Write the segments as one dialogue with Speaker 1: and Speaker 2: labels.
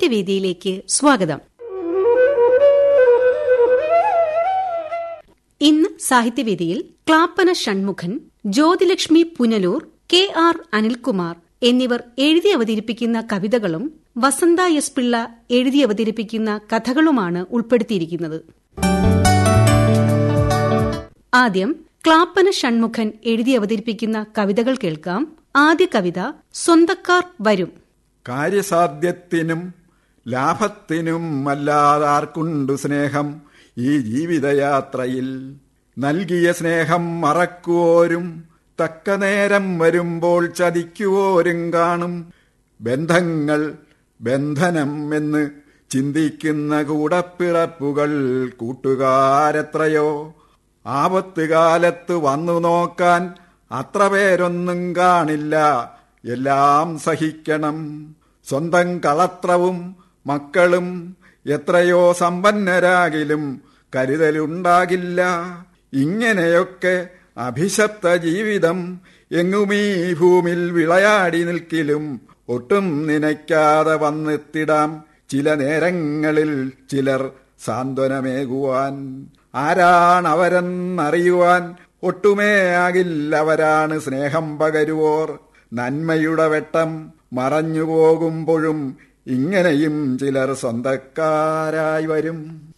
Speaker 1: സാഹിത്യവേദിയിലേക്ക് സ്വാഗതം ഇന്ന് സാഹിത്യവേദിയിൽ ക്ലാപ്പന ഷൺമുഖൻ ജ്യോതിലക്ഷ്മി പുനലൂർ കെ ആർ അനിൽകുമാർ എന്നിവർ എഴുതി അവതരിപ്പിക്കുന്ന കവിതകളും വസന്ത എസ് പിള്ള എഴുതി അവതരിപ്പിക്കുന്ന കഥകളുമാണ് ഉൾപ്പെടുത്തിയിരിക്കുന്നത് ആദ്യം ക്ലാപ്പന ഷൺമുഖൻ എഴുതി അവതരിപ്പിക്കുന്ന കവിതകൾ കേൾക്കാം ആദ്യ കവിത സ്വന്തക്കാർ വരും
Speaker 2: കാര്യസാധ്യത്തിനും ലാഭത്തിനും അല്ലാതാർക്കുണ്ടു സ്നേഹം ഈ ജീവിതയാത്രയിൽ നൽകിയ സ്നേഹം മറക്കുവോരും തക്ക നേരം വരുമ്പോൾ ചതിക്കുവോരും കാണും ബന്ധങ്ങൾ ബന്ധനം എന്ന് ചിന്തിക്കുന്ന കൂടപ്പിറപ്പുകൾ കൂട്ടുകാരെത്രയോ ആപത്ത് കാലത്ത് വന്നു നോക്കാൻ അത്ര പേരൊന്നും കാണില്ല എല്ലാം സഹിക്കണം സ്വന്തം കളത്രവും മക്കളും എത്രയോ സമ്പന്നരാകിലും കരുതലുണ്ടാകില്ല ഇങ്ങനെയൊക്കെ അഭിശപ്ത ജീവിതം എങ്ങുമീ ഭൂമിൽ വിളയാടി നിൽക്കിലും ഒട്ടും നനയ്ക്കാതെ വന്നെത്തിടാം ചില നേരങ്ങളിൽ ചിലർ സാന്ത്വനമേകുവാൻ ആരാണവരെന്നറിയുവാൻ ഒട്ടുമേ ആകില്ലവരാണ് സ്നേഹം പകരുവോർ നന്മയുടെ വെട്ടം മറഞ്ഞു പോകുമ്പോഴും ഇങ്ങനെയും ചിലർ സ്വന്തക്കാരായി വരും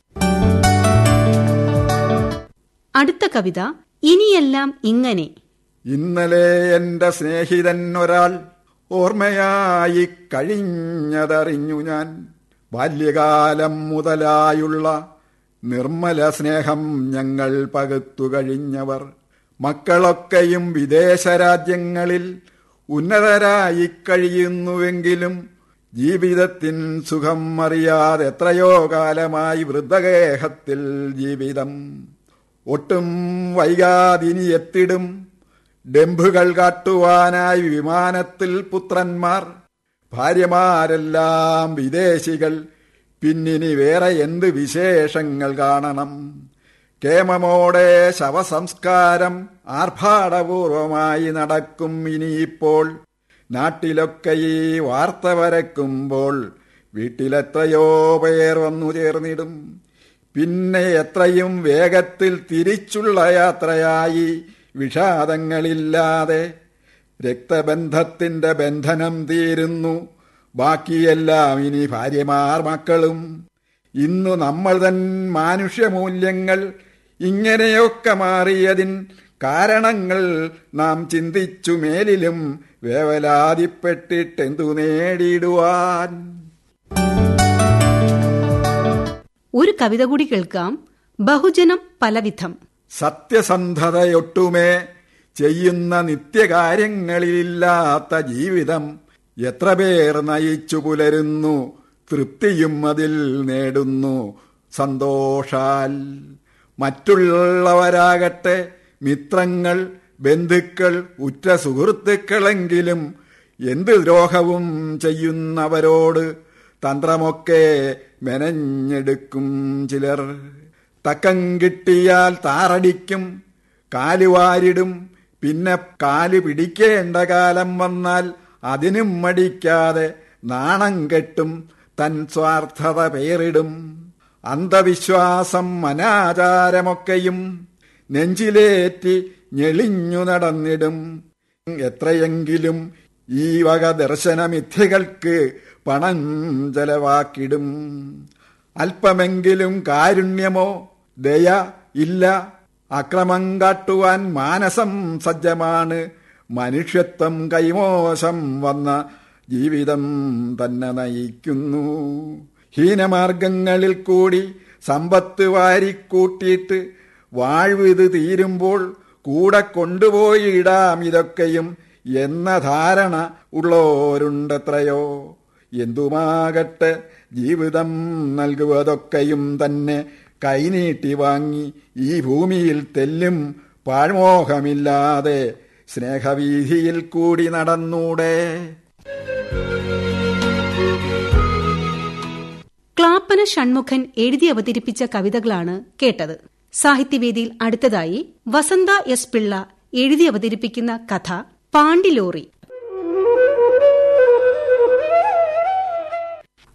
Speaker 1: അടുത്ത കവിത ഇനിയെല്ലാം ഇങ്ങനെ
Speaker 2: ഇന്നലെ എന്റെ സ്നേഹിതൻ ഒരാൾ ഓർമ്മയായി കഴിഞ്ഞതറിഞ്ഞു ഞാൻ ബാല്യകാലം മുതലായുള്ള നിർമ്മല സ്നേഹം ഞങ്ങൾ പകുത്തു കഴിഞ്ഞവർ മക്കളൊക്കെയും വിദേശ രാജ്യങ്ങളിൽ ഉന്നതരായി കഴിയുന്നുവെങ്കിലും ജീവിതത്തിൻ സുഖം അറിയാതെ എത്രയോ കാലമായി വൃദ്ധഗേഹത്തിൽ ജീവിതം ഒട്ടും വൈകാതിനി എത്തിടും ഡെമ്പുകൾ കാട്ടുവാനായി വിമാനത്തിൽ പുത്രന്മാർ ഭാര്യമാരെല്ലാം വിദേശികൾ പിന്നിനി വേറെ എന്ത് വിശേഷങ്ങൾ കാണണം കേമമോടെ ശവസംസ്കാരം ആർഭാടപൂർവമായി നടക്കും ഇനിയിപ്പോൾ നാട്ടിലൊക്കെ ഈ വാർത്ത വരക്കുമ്പോൾ വീട്ടിലെത്രയോ പേർ വന്നു ചേർന്നിടും പിന്നെ എത്രയും വേഗത്തിൽ തിരിച്ചുള്ള യാത്രയായി വിഷാദങ്ങളില്ലാതെ രക്തബന്ധത്തിന്റെ ബന്ധനം തീരുന്നു ബാക്കിയെല്ലാം ഇനി ഭാര്യമാർ മക്കളും ഇന്നു നമ്മൾ തൻ മാനുഷ്യമൂല്യങ്ങൾ ഇങ്ങനെയൊക്കെ മാറിയതിൻ കാരണങ്ങൾ നാം ചിന്തിച്ചു മേലിലും വേവലാതിപ്പെട്ടിട്ടെന്തു നേടിയിടുവാൻ
Speaker 1: ഒരു കവിത കൂടി കേൾക്കാം ബഹുജനം പലവിധം
Speaker 2: സത്യസന്ധതയൊട്ടുമേ ചെയ്യുന്ന നിത്യകാര്യങ്ങളിലില്ലാത്ത ജീവിതം എത്ര പേർ നയിച്ചു പുലരുന്നു തൃപ്തിയും അതിൽ നേടുന്നു സന്തോഷാൽ മറ്റുള്ളവരാകട്ടെ മിത്രങ്ങൾ ബന്ധുക്കൾ ഉറ്റ സുഹൃത്തുക്കളെങ്കിലും എന്ത് ദ്രോഹവും ചെയ്യുന്നവരോട് തന്ത്രമൊക്കെ മെനഞ്ഞെടുക്കും ചിലർ തക്കം കിട്ടിയാൽ താറടിക്കും കാലുവാരിടും പിന്നെ കാല് പിടിക്കേണ്ട കാലം വന്നാൽ അതിനും മടിക്കാതെ നാണം കെട്ടും തൻ സ്വാർത്ഥത പേറിടും അന്ധവിശ്വാസം അനാചാരമൊക്കെയും നെഞ്ചിലേറ്റി ഞെളിഞ്ഞു നടന്നിടും എത്രയെങ്കിലും ഈ വക ദർശനമിഥ്യകൾക്ക് പണം ചെലവാക്കിടും അല്പമെങ്കിലും കാരുണ്യമോ ദയ ഇല്ല അക്രമം കാട്ടുവാൻ മാനസം സജ്ജമാണ് മനുഷ്യത്വം കൈമോശം വന്ന ജീവിതം തന്നെ നയിക്കുന്നു ഹീനമാർഗങ്ങളിൽ കൂടി സമ്പത്ത് വാരിക്കൂട്ടിയിട്ട് വാഴ്വിത് തീരുമ്പോൾ കൂടെ കൊണ്ടുപോയിടാം ഇതൊക്കെയും എന്ന ധാരണ ഉള്ളോരുണ്ടെത്രയോ എന്തുമാകട്ടെ ജീവിതം നൽകുവതൊക്കെയും തന്നെ കൈനീട്ടി വാങ്ങി ഈ ഭൂമിയിൽ തെല്ലും പാഴ്മോഹമില്ലാതെ സ്നേഹവീതിയിൽ കൂടി നടന്നൂടെ
Speaker 1: ക്ലാപ്പന ഷൺമുഖൻ എഴുതി അവതരിപ്പിച്ച കവിതകളാണ് കേട്ടത് സാഹിത്യവേദിയിൽ അടുത്തതായി വസന്ത എസ് പിള്ള എഴുതി അവതരിപ്പിക്കുന്ന കഥ പാണ്ടിലോറി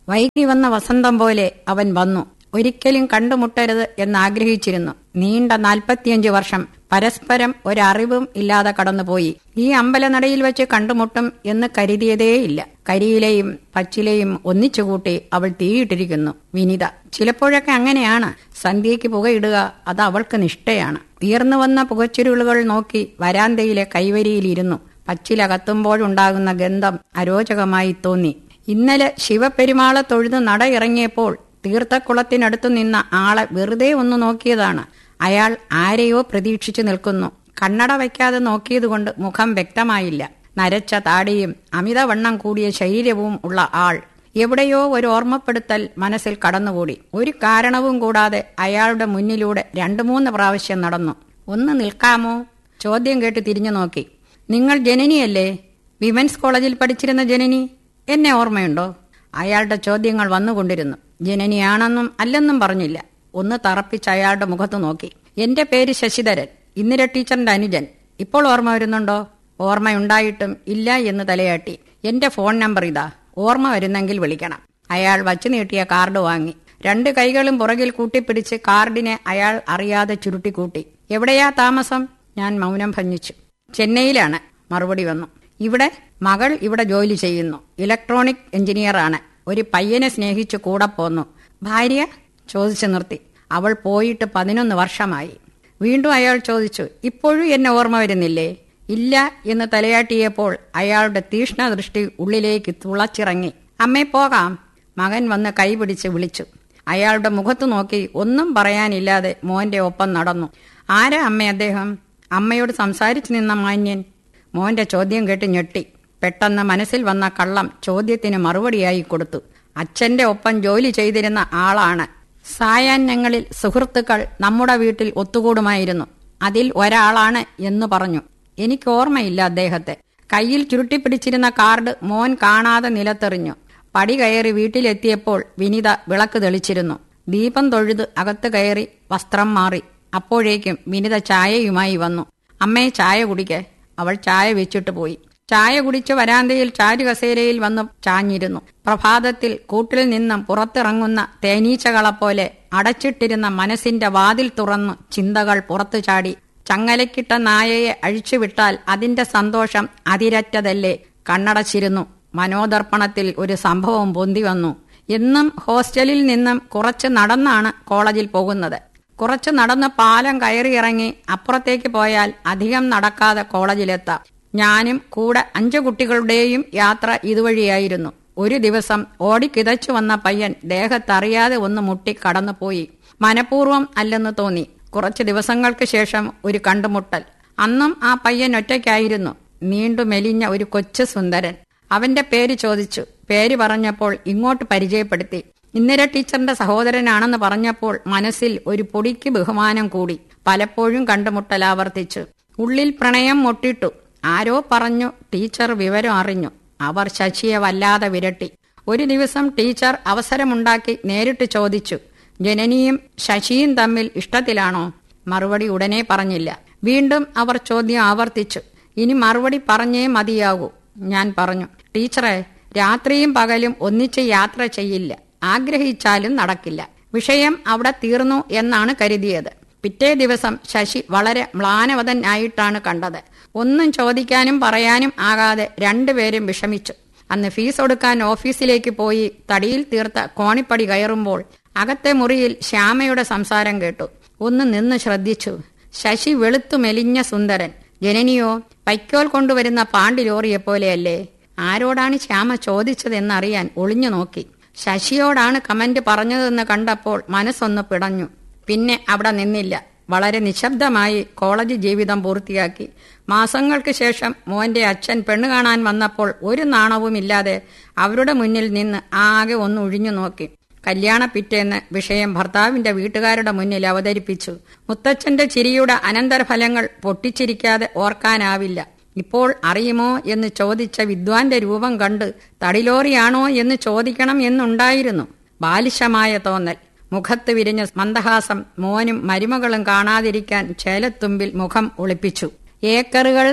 Speaker 3: വൈകി വന്ന വസന്തം പോലെ അവൻ വന്നു ഒരിക്കലും കണ്ടുമുട്ടരുത് എന്നാഗ്രഹിച്ചിരുന്നു നീണ്ട നാൽപ്പത്തിയഞ്ച് വർഷം പരസ്പരം ഒരറിവും ഇല്ലാതെ കടന്നുപോയി ഈ അമ്പലനടയിൽ വെച്ച് കണ്ടുമുട്ടും എന്ന് കരുതിയതേയില്ല കരിയിലെയും പച്ചിലയും ഒന്നിച്ചുകൂട്ടി അവൾ തീയിട്ടിരിക്കുന്നു വിനിത ചിലപ്പോഴൊക്കെ അങ്ങനെയാണ് സന്ധ്യയ്ക്ക് പുകയിടുക അത് അവൾക്ക് നിഷ്ഠയാണ് ഉയർന്നു വന്ന പുകച്ചുരുളുകൾ നോക്കി വരാന്തയിലെ കൈവരിയിലിരുന്നു പച്ചില കത്തുമ്പോഴുണ്ടാകുന്ന ഗന്ധം അരോചകമായി തോന്നി ഇന്നലെ ശിവപെരുമാളെ തൊഴുത് നട ഇറങ്ങിയപ്പോൾ തീർത്ഥക്കുളത്തിനടുത്തു നിന്ന ആളെ വെറുതെ ഒന്ന് നോക്കിയതാണ് അയാൾ ആരെയോ പ്രതീക്ഷിച്ചു നിൽക്കുന്നു കണ്ണട വയ്ക്കാതെ നോക്കിയതുകൊണ്ട് മുഖം വ്യക്തമായില്ല നരച്ച താടിയും അമിതവണ്ണം കൂടിയ ശരീരവും ഉള്ള ആൾ എവിടെയോ ഒരു ഓർമ്മപ്പെടുത്തൽ മനസ്സിൽ കടന്നുകൂടി ഒരു കാരണവും കൂടാതെ അയാളുടെ മുന്നിലൂടെ രണ്ടു മൂന്ന് പ്രാവശ്യം നടന്നു ഒന്ന് നിൽക്കാമോ ചോദ്യം കേട്ട് തിരിഞ്ഞു നോക്കി നിങ്ങൾ ജനനിയല്ലേ വിമൻസ് കോളേജിൽ പഠിച്ചിരുന്ന ജനനി എന്നെ ഓർമ്മയുണ്ടോ അയാളുടെ ചോദ്യങ്ങൾ വന്നുകൊണ്ടിരുന്നു ജനനിയാണെന്നും അല്ലെന്നും പറഞ്ഞില്ല ഒന്ന് തറപ്പിച്ച് അയാളുടെ മുഖത്ത് നോക്കി എന്റെ പേര് ശശിധരൻ ഇന്ദിര ടീച്ചറിന്റെ അനുജൻ ഇപ്പോൾ ഓർമ്മ വരുന്നുണ്ടോ ഓർമ്മയുണ്ടായിട്ടും ഇല്ല എന്ന് തലയാട്ടി എന്റെ ഫോൺ നമ്പർ ഇതാ ഓർമ്മ വരുന്നെങ്കിൽ വിളിക്കണം അയാൾ വച്ചു നീട്ടിയ കാർഡ് വാങ്ങി രണ്ട് കൈകളും പുറകിൽ കൂട്ടിപ്പിടിച്ച് കാർഡിനെ അയാൾ അറിയാതെ ചുരുട്ടിക്കൂട്ടി എവിടെയാ താമസം ഞാൻ മൗനം ഭഞ്ജിച്ചു ചെന്നൈയിലാണ് മറുപടി വന്നു ഇവിടെ മകൾ ഇവിടെ ജോലി ചെയ്യുന്നു ഇലക്ട്രോണിക് എഞ്ചിനീയറാണ് ഒരു പയ്യനെ സ്നേഹിച്ചു കൂടെ പോന്നു ഭാര്യ ചോദിച്ചു നിർത്തി അവൾ പോയിട്ട് പതിനൊന്ന് വർഷമായി വീണ്ടും അയാൾ ചോദിച്ചു ഇപ്പോഴും എന്നെ ഓർമ്മ വരുന്നില്ലേ ഇല്ല എന്ന് തലയാട്ടിയപ്പോൾ അയാളുടെ തീഷ്ണ ദൃഷ്ടി ഉള്ളിലേക്ക് തുളച്ചിറങ്ങി അമ്മേ പോകാം മകൻ വന്ന് കൈപിടിച്ച് വിളിച്ചു അയാളുടെ മുഖത്തു നോക്കി ഒന്നും പറയാനില്ലാതെ മോന്റെ ഒപ്പം നടന്നു ആരാ അമ്മ അദ്ദേഹം അമ്മയോട് സംസാരിച്ചു നിന്ന മാന്യൻ മോന്റെ ചോദ്യം കേട്ട് ഞെട്ടി പെട്ടെന്ന് മനസ്സിൽ വന്ന കള്ളം ചോദ്യത്തിന് മറുപടിയായി കൊടുത്തു അച്ഛന്റെ ഒപ്പം ജോലി ചെയ്തിരുന്ന ആളാണ് സായാഹ്നങ്ങളിൽ സുഹൃത്തുക്കൾ നമ്മുടെ വീട്ടിൽ ഒത്തുകൂടുമായിരുന്നു അതിൽ ഒരാളാണ് എന്ന് പറഞ്ഞു എനിക്ക് ഓർമ്മയില്ല അദ്ദേഹത്തെ കയ്യിൽ ചുരുട്ടിപ്പിടിച്ചിരുന്ന കാർഡ് മോൻ കാണാതെ നിലത്തെറിഞ്ഞു പടി കയറി വീട്ടിലെത്തിയപ്പോൾ വിനിത വിളക്ക് തെളിച്ചിരുന്നു ദീപം തൊഴുത് അകത്ത് കയറി വസ്ത്രം മാറി അപ്പോഴേക്കും വിനിത ചായയുമായി വന്നു അമ്മയെ ചായ കുടിക്കെ അവൾ ചായ വെച്ചിട്ട് പോയി ചായ കുടിച്ച് വരാന്തയിൽ ചാരുകസേരയിൽ വന്ന് ചാഞ്ഞിരുന്നു പ്രഭാതത്തിൽ കൂട്ടിൽ നിന്നും പുറത്തിറങ്ങുന്ന തേനീച്ചകളെപ്പോലെ അടച്ചിട്ടിരുന്ന മനസ്സിന്റെ വാതിൽ തുറന്ന് ചിന്തകൾ പുറത്തു ചാടി ചങ്ങലക്കിട്ട നായയെ അഴിച്ചുവിട്ടാൽ അതിന്റെ സന്തോഷം അതിരറ്റതല്ലേ കണ്ണടച്ചിരുന്നു മനോദർപ്പണത്തിൽ ഒരു സംഭവം പൊന്തി വന്നു എന്നും ഹോസ്റ്റലിൽ നിന്നും കുറച്ച് നടന്നാണ് കോളേജിൽ പോകുന്നത് കുറച്ച് നടന്ന് പാലം കയറിയിറങ്ങി അപ്പുറത്തേക്ക് പോയാൽ അധികം നടക്കാതെ കോളേജിലെത്താം ഞാനും കൂടെ അഞ്ചു കുട്ടികളുടെയും യാത്ര ഇതുവഴിയായിരുന്നു ഒരു ദിവസം ഓടിക്കിതച്ചു വന്ന പയ്യൻ ദേഹത്തറിയാതെ ഒന്ന് മുട്ടി കടന്നുപോയി മനഃപൂർവ്വം അല്ലെന്ന് തോന്നി കുറച്ച് ദിവസങ്ങൾക്ക് ശേഷം ഒരു കണ്ടുമുട്ടൽ അന്നും ആ പയ്യൻ ഒറ്റയ്ക്കായിരുന്നു നീണ്ടു മെലിഞ്ഞ ഒരു കൊച്ചു സുന്ദരൻ അവന്റെ പേര് ചോദിച്ചു പേര് പറഞ്ഞപ്പോൾ ഇങ്ങോട്ട് പരിചയപ്പെടുത്തി ഇന്ദിര ടീച്ചറിന്റെ സഹോദരനാണെന്ന് പറഞ്ഞപ്പോൾ മനസ്സിൽ ഒരു പൊടിക്ക് ബഹുമാനം കൂടി പലപ്പോഴും കണ്ടുമുട്ടൽ ആവർത്തിച്ചു ഉള്ളിൽ പ്രണയം മുട്ടിട്ടു ആരോ പറഞ്ഞു ടീച്ചർ വിവരം അറിഞ്ഞു അവർ ശശിയെ വല്ലാതെ വിരട്ടി ഒരു ദിവസം ടീച്ചർ അവസരമുണ്ടാക്കി നേരിട്ട് ചോദിച്ചു ജനനിയും ശശിയും തമ്മിൽ ഇഷ്ടത്തിലാണോ മറുപടി ഉടനെ പറഞ്ഞില്ല വീണ്ടും അവർ ചോദ്യം ആവർത്തിച്ചു ഇനി മറുപടി പറഞ്ഞേ മതിയാകൂ ഞാൻ പറഞ്ഞു ടീച്ചറെ രാത്രിയും പകലും ഒന്നിച്ച് യാത്ര ചെയ്യില്ല ആഗ്രഹിച്ചാലും നടക്കില്ല വിഷയം അവിടെ തീർന്നു എന്നാണ് കരുതിയത് പിറ്റേ ദിവസം ശശി വളരെ മ്ലാനവതനായിട്ടാണ് കണ്ടത് ഒന്നും ചോദിക്കാനും പറയാനും ആകാതെ രണ്ടുപേരും വിഷമിച്ചു അന്ന് ഫീസ് കൊടുക്കാൻ ഓഫീസിലേക്ക് പോയി തടിയിൽ തീർത്ത കോണിപ്പടി കയറുമ്പോൾ അകത്തെ മുറിയിൽ ശ്യാമയുടെ സംസാരം കേട്ടു ഒന്ന് നിന്ന് ശ്രദ്ധിച്ചു ശശി വെളുത്തു മെലിഞ്ഞ സുന്ദരൻ ജനനിയോ വൈക്കോൽ കൊണ്ടുവരുന്ന പാണ്ടി ലോറിയെപ്പോലെയല്ലേ ആരോടാണ് ശ്യാമ ചോദിച്ചതെന്നറിയാൻ ഒളിഞ്ഞു നോക്കി ശശിയോടാണ് കമന്റ് പറഞ്ഞതെന്ന് കണ്ടപ്പോൾ മനസ്സൊന്ന് പിടഞ്ഞു പിന്നെ അവിടെ നിന്നില്ല വളരെ നിശബ്ദമായി കോളേജ് ജീവിതം പൂർത്തിയാക്കി മാസങ്ങൾക്ക് ശേഷം മോന്റെ അച്ഛൻ പെണ്ണു കാണാൻ വന്നപ്പോൾ ഒരു നാണവുമില്ലാതെ അവരുടെ മുന്നിൽ നിന്ന് ആകെ ഒന്ന് ഒഴിഞ്ഞു നോക്കി കല്യാണ പിറ്റേന്ന് വിഷയം ഭർത്താവിന്റെ വീട്ടുകാരുടെ മുന്നിൽ അവതരിപ്പിച്ചു മുത്തച്ഛന്റെ ചിരിയുടെ അനന്തരഫലങ്ങൾ പൊട്ടിച്ചിരിക്കാതെ ഓർക്കാനാവില്ല ഇപ്പോൾ അറിയുമോ എന്ന് ചോദിച്ച വിദ്വാന്റെ രൂപം കണ്ട് തടിലോറിയാണോ എന്ന് ചോദിക്കണം എന്നുണ്ടായിരുന്നു ബാലിശമായ തോന്നൽ മുഖത്ത് വിരിഞ്ഞ മന്ദഹാസം മോനും മരുമകളും കാണാതിരിക്കാൻ ചേലത്തുമ്പിൽ മുഖം ഒളിപ്പിച്ചു ഏക്കറുകൾ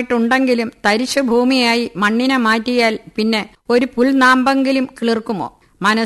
Speaker 3: സ്വന്തമായിട്ടുണ്ടെങ്കിലും തരിശു ഭൂമിയായി മണ്ണിനെ മാറ്റിയാൽ പിന്നെ ഒരു പുൽനാമ്പെങ്കിലും കിളിർക്കുമോ മനസ്സ്